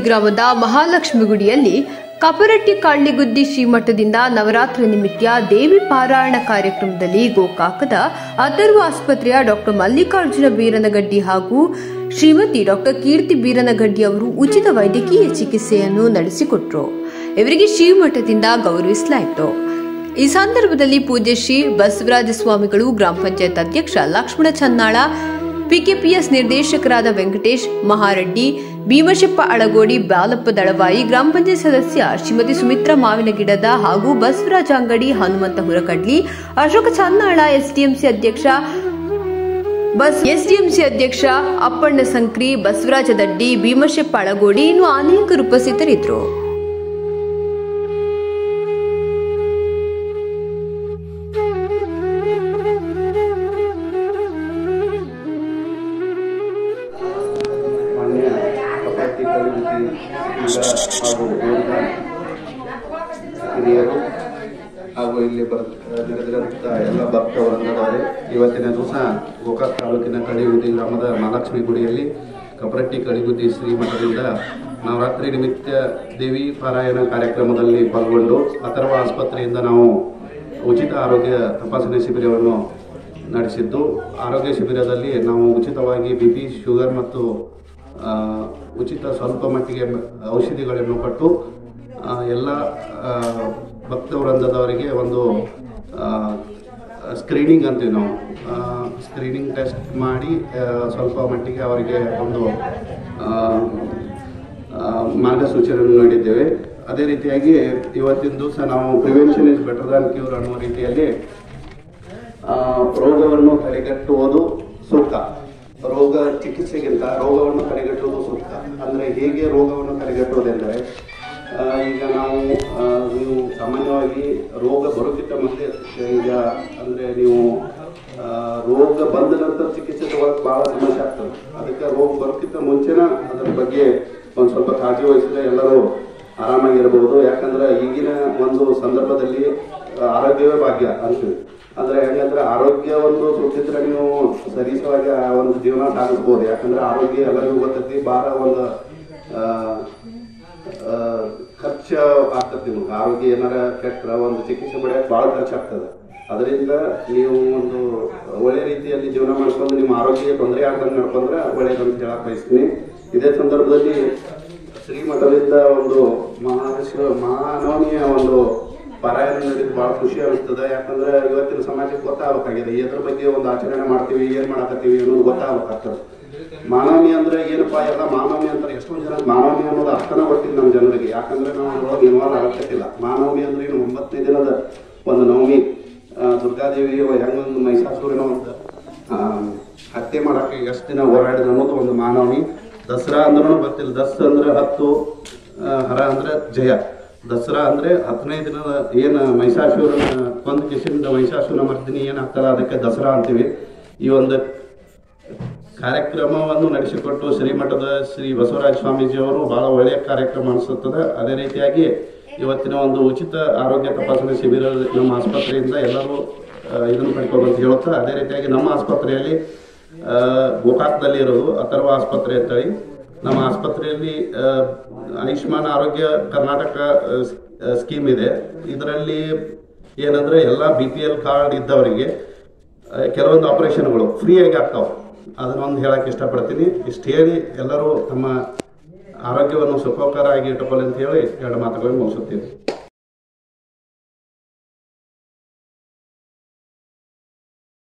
ಗ್ರಾಮದ ಮಹಾಲಕ್ಷ್ಮಿ ಗುಡಿಯಲ್ಲಿ ಕಪರಟ್ಟಿ ಕಾಳ್ಳಿಗುದ್ದಿ ಶ್ರೀಮಠದಿಂದ ನವರಾತ್ರಿ ನಿಮಿತ್ತ ದೇವಿ ಪಾರಾಯಣ ಕಾರ್ಯಕ್ರಮದಲ್ಲಿ ಗೋಕಾಕದ ಅಥರ್ವ ಆಸ್ಪತ್ರೆಯ ಡಾಕ್ಟರ್ ಮಲ್ಲಿಕಾರ್ಜುನ ಬೀರನಗಡ್ಡಿ ಹಾಗೂ ಶ್ರೀಮತಿ ಡಾಕ್ಟರ್ ಕೀರ್ತಿ ಬೀರನಗಡ್ಡಿ ಅವರು ಉಚಿತ ವೈದ್ಯಕೀಯ ಚಿಕಿತ್ಸೆಯನ್ನು ನಡೆಸಿಕೊಟ್ರು ಇವರಿಗೆ ಶ್ರೀಮಠದಿಂದ ಗೌರವಿಸಲಾಯಿತು ಈ ಸಂದರ್ಭದಲ್ಲಿ ಪೂಜ್ಯ ಶ್ರೀ ಬಸವರಾಜ ಸ್ವಾಮಿಗಳು ಗ್ರಾಮ ಪಂಚಾಯತ್ ಅಧ್ಯಕ್ಷ ಲಕ್ಷ್ಮಣ ಚನ್ನಾಳ ಪಿಕೆಪಿಎಸ್ ನಿರ್ದೇಶಕರಾದ ವೆಂಕಟೇಶ್ ಮಹಾರೆಡ್ಡಿ ಭೀಮಶಪ್ಪ ಅಳಗೋಡಿ ಬಾಲಪ್ಪ ದಳವಾಯಿ ಗ್ರಾಮ ಪಂಚಾಯತ್ ಸದಸ್ಯ ಶ್ರೀಮತಿ ಸುಮಿತ್ರಾ ಮಾವಿನಗಿಡದ ಹಾಗೂ ಬಸವರಾಜ ಅಂಗಡಿ ಹನುಮಂತ ಹುರಕಡ್ಲಿ ಅಶೋಕ ಚನ್ನಾಳ ಎಸ್ಡಿಎಂಸಿ ಅಧ್ಯಕ್ಷ ಬಸ್ ಎಸ್ಡಿಎಂಸಿ ಅಧ್ಯಕ್ಷ ಅಪ್ಪಣ್ಣ ಸಂಕ್ರಿ ಬಸವರಾಜ ದಡ್ಡಿ ಭೀಮಶಪ್ಪ ಅಳಗೋಡಿ ಇನ್ನು ಅನೇಕರು ಉಪಸ್ಥಿತರಿದ್ದರು ಮಾನ್ಯ ಕಪಾಟಿ ಕವಿತೆ ಈಗ ಹಾಗೂ ಬೋರ್ನ ಹಿರಿಯರು ಹಾಗೂ ಇಲ್ಲಿ ಬರ್ ನೆರೆದಿರಂಥ ಎಲ್ಲ ಭಕ್ತವೃಂದದವರೇ ಇವತ್ತಿನ ದಿವಸ ಗೋಕಾಕ್ ತಾಲೂಕಿನ ಕಡಿಗುದ್ದಿ ಗ್ರಾಮದ ಮಹಾಲಕ್ಷ್ಮಿ ಗುಡಿಯಲ್ಲಿ ಕಪರಟ್ಟಿ ಕಡಿಗುದ್ದಿ ಶ್ರೀಮಠದಿಂದ ನವರಾತ್ರಿ ನಿಮಿತ್ತ ದೇವಿ ಪಾರಾಯಣ ಕಾರ್ಯಕ್ರಮದಲ್ಲಿ ಪಾಲ್ಗೊಂಡು ಅಥರ್ವ ಆಸ್ಪತ್ರೆಯಿಂದ ನಾವು ಉಚಿತ ಆರೋಗ್ಯ ತಪಾಸಣೆ ಶಿಬಿರವನ್ನು ನಡೆಸಿದ್ದು ಆರೋಗ್ಯ ಶಿಬಿರದಲ್ಲಿ ನಾವು ಉಚಿತವಾಗಿ ಬಿ ಪಿ ಶುಗರ್ ಮತ್ತು ಆ, ಉಚಿತ ಸ್ವಲ್ಪ ಮಟ್ಟಿಗೆ ಔಷಧಿಗಳನ್ನು ಕೊಟ್ಟು ಆ, ಎಲ್ಲ ಆ, ಭಕ್ತವೃಂದದವರಿಗೆ ಒಂದು ಸ್ಕ್ರೀನಿಂಗ್ ಅಂತೀವಿ ನಾವು ಸ್ಕ್ರೀನಿಂಗ್ ಟೆಸ್ಟ್ ಮಾಡಿ ಆ, ಸ್ವಲ್ಪ ಮಟ್ಟಿಗೆ ಅವರಿಗೆ ಒಂದು ಆ, ಆ, ಮಾರ್ಗಸೂಚಿಯನ್ನು ನೀಡಿದ್ದೇವೆ ಅದೇ ರೀತಿಯಾಗಿ ಇವತ್ತಿನ ದಿವಸ ನಾವು prevention is better than cure ಅನ್ನುವ ರೀತಿಯಲ್ಲಿ ಆ, ರೋಗವನ್ನು ತಡೆಗಟ್ಟುವುದು ಸೂಕ್ತ ರೋಗ ಚಿಕಿತ್ಸೆಗಿಂತ ರೋಗವನ್ನು ತಡೆಗಟ್ಟುವುದು ಸೂಕ್ತ ಅಂದರೆ ಹೇಗೆ ರೋಗವನ್ನು ತಡೆಗಟ್ಟುವುದೆಂದರೆ ಆ, ಈಗ ನಾವು ಆ, ನೀವು ಸಾಮಾನ್ಯವಾಗಿ ರೋಗ ಬರೋಕ್ಕಿಂತ ಮುಂದೆ ಈಗ ಅಂದರೆ ನೀವು ಆ, ರೋಗ ಬಂದ ನಂತರ ಚಿಕಿತ್ಸೆ ತಗೊಳಕ್ಕೆ ಭಾಳ ಸಮಸ್ಯೆ ಆಗ್ತದೆ ಅದಕ್ಕೆ ರೋಗ ಬರೋಕ್ಕಿಂತ ಮುಂಚೆನ ಅದರ ಬಗ್ಗೆ ಒಂದು ಸ್ವಲ್ಪ ಕಾಳಜಿ ವಹಿಸಿದ್ರೆ ಎಲ್ಲರೂ ಆರಾಮಾಗಿರ್ಬೋದು ಯಾಕಂದ್ರೆ ಈಗಿನ ಒಂದು ಸಂದರ್ಭದಲ್ಲಿ ಆ, ಆರೋಗ್ಯವೇ ಭಾಗ್ಯ ಅಂತೀವಿ ಅಂದ್ರೆ ಹೆಂಗಂದ್ರೆ ಆರೋಗ್ಯ ಒಂದು ಸುತ್ತಿದ್ರೆ ನೀವು ಸರೀಸವಾಗಿ ಆ ಒಂದು ಜೀವನ ಸಾಗಿಸ್ಬೋದು ಯಾಕಂದ್ರೆ ಆರೋಗ್ಯ ಎಲ್ಲರಿಗೂ ಗೊತ್ತೈತಿ ಭಾಳ ಒಂದು ಆ, ಆ, ಖರ್ಚು ಆಗ್ತದೆ ನಿಮ್ಗೆ ಆರೋಗ್ಯ ಏನಾರ ಕೆಟ್ಟರೆ ಒಂದು ಚಿಕಿತ್ಸೆ ಪಡೆಯಕ್ಕೆ ಭಾಳ ಖರ್ಚಾಗ್ತದೆ ಅದರಿಂದ ನೀವು ಒಂದು ಒಳ್ಳೆ ರೀತಿಯಲ್ಲಿ ಜೀವನ ಮಾಡ್ಕೊಂಡು ನಿಮ್ಮ ಆರೋಗ್ಯ ತೊಂದರೆ ಆಗ್ದಂಗೆ ನಡ್ಕೊಂಡ್ರೆ ಒಳ್ಳೇದಂತ ಹೇಳಕ್ ಬಯಸ್ತೀನಿ ಇದೇ ಸಂದರ್ಭದಲ್ಲಿ ಶ್ರೀಮಠದಿಂದ ಒಂದು ಮಹಾಶಿವ ಮಹಾನವಮಿಯ ಒಂದು ಪಾರಾಯಣ ನಡೆದು ಭಾಳ ಖುಷಿ ಅನಿಸ್ತದೆ ಯಾಕಂದ್ರೆ ಇವತ್ತಿನ ಸಮಾಜಕ್ಕೆ ಗೊತ್ತಾಗಬೇಕಾಗಿದೆ ಎದ್ರ ಬಗ್ಗೆ ಒಂದು ಆಚರಣೆ ಮಾಡ್ತೀವಿ ಏನ್ ಮಾಡಕತ್ತೀವಿ ಅನ್ನೋದು ಗೊತ್ತಾಗಬೇಕಾಗ್ತದೆ ಮಾನವೀಯ ಅಂದ್ರೆ ಏನಪ್ಪಾ ಎಲ್ಲ ಮಾನವೀಯ ಅಂತಾರೆ ಎಷ್ಟೊಂದು ಜನ ಮಾನವೀಯ ಅನ್ನೋದು ಅರ್ಥನ ಗೊತ್ತಿಲ್ಲ ನಮ್ಮ ಜನರಿಗೆ ಯಾಕಂದ್ರೆ ನಾವು ಅದ್ರೊಳಗೆ ಇನ್ವಾಲ್ವ್ ಆಗತ್ತಿಲ್ಲ ಮಾನವೀಯ ಅಂದ್ರೆ ಏನು ಒಂಬತ್ತನೇ ದಿನದ ಒಂದು ನವಮಿ ಆ, ದುರ್ಗಾದೇವಿ ಹೆಂಗೊಂದು ಮಹಿಷಾಸುರನ ಒಂದು ಆ, ಹತ್ಯೆ ಮಾಡಕ್ಕೆ ಎಷ್ಟು ದಿನ ಹೋರಾಡಿದ ಅನ್ನೋದು ಒಂದು ಮಾನವನಿ ದಸರಾ ಅಂದ್ರೂ ಗೊತ್ತಿಲ್ಲ ದಸ್ ಅಂದ್ರೆ ಹತ್ತು ಆ, ಹರ ಅಂದ್ರೆ ಜಯ ದಸರಾ ಅಂದ್ರೆ ಹತ್ತನೇ ದಿನದ ಏನು ಮಹಿಷಾಸುರನ ಕೊಂದ ಕಿಶಿಂದ ಮಹಿಷಾಸುರ ಮರ್ದಿನಿ ಏನಾಗ್ತಲ್ಲ ಅದಕ್ಕೆ ದಸರಾ ಅಂತೀವಿ ಈ ಒಂದು ಕಾರ್ಯಕ್ರಮವನ್ನು ನಡೆಸಿಕೊಟ್ಟು ಶ್ರೀಮಠದ ಶ್ರೀ ಬಸವರಾಜ ಸ್ವಾಮೀಜಿಯವರು ಬಹಳ ಒಳ್ಳೆಯ ಕಾರ್ಯಕ್ರಮ ಅನಿಸುತ್ತದೆ ಅದೇ ರೀತಿಯಾಗಿ ಇವತ್ತಿನ ಒಂದು ಉಚಿತ ಆರೋಗ್ಯ ತಪಾಸಣೆ ಶಿಬಿರ ನಮ್ಮ ಆಸ್ಪತ್ರೆಯಿಂದ ಎಲ್ಲರೂ ಆ, ಇದನ್ನು ಪಡ್ಕೋಬೇಕಂತ ಹೇಳುತ್ತಾ ಅದೇ ರೀತಿಯಾಗಿ ನಮ್ಮ ಆಸ್ಪತ್ರೆಯಲ್ಲಿ ಆ, ಗೋಕಾಕ್ದಲ್ಲಿ ಇರೋದು ಅಥರ್ವ ಆಸ್ಪತ್ರೆ ಅಂತೇಳಿ ನಮ್ಮ ಆಸ್ಪತ್ರೆಯಲ್ಲಿ ಆ, ಆಯುಷ್ಮಾನ್ ಆರೋಗ್ಯ ಕರ್ನಾಟಕ ಆ, ಸ್- ಆ, ಸ್ಕೀಮ್ ಇದೆ ಇದರಲ್ಲಿ ಏನಂದ್ರೆ ಎಲ್ಲ ಬಿ ಪಿ ಎಲ್ ಕಾರ್ಡ್ ಇದ್ದವರಿಗೆ ಆ, ಕೆಲವೊಂದು ಆಪರೇಷನ್ಗಳು ಫ್ರೀಯಾಗಿ ಆಗ್ತಾವೆ ಅದನ್ನೊಂದು ಹೇಳಕ್ಕೆ ಇಷ್ಟಪಡ್ತೀನಿ ಇಷ್ಟು ಹೇಳಿ ಎಲ್ಲರೂ ತಮ್ಮ ಆರೋಗ್ಯವನ್ನು ಸುಖಕರ ಆಗಿ ಇಟ್ಟುಕೊಳ್ಳಿ ಅಂತ ಹೇಳಿ ಎರಡು ಮಾತುಗಳನ್ನು ಮುಗಿಸುತ್ತೀನಿ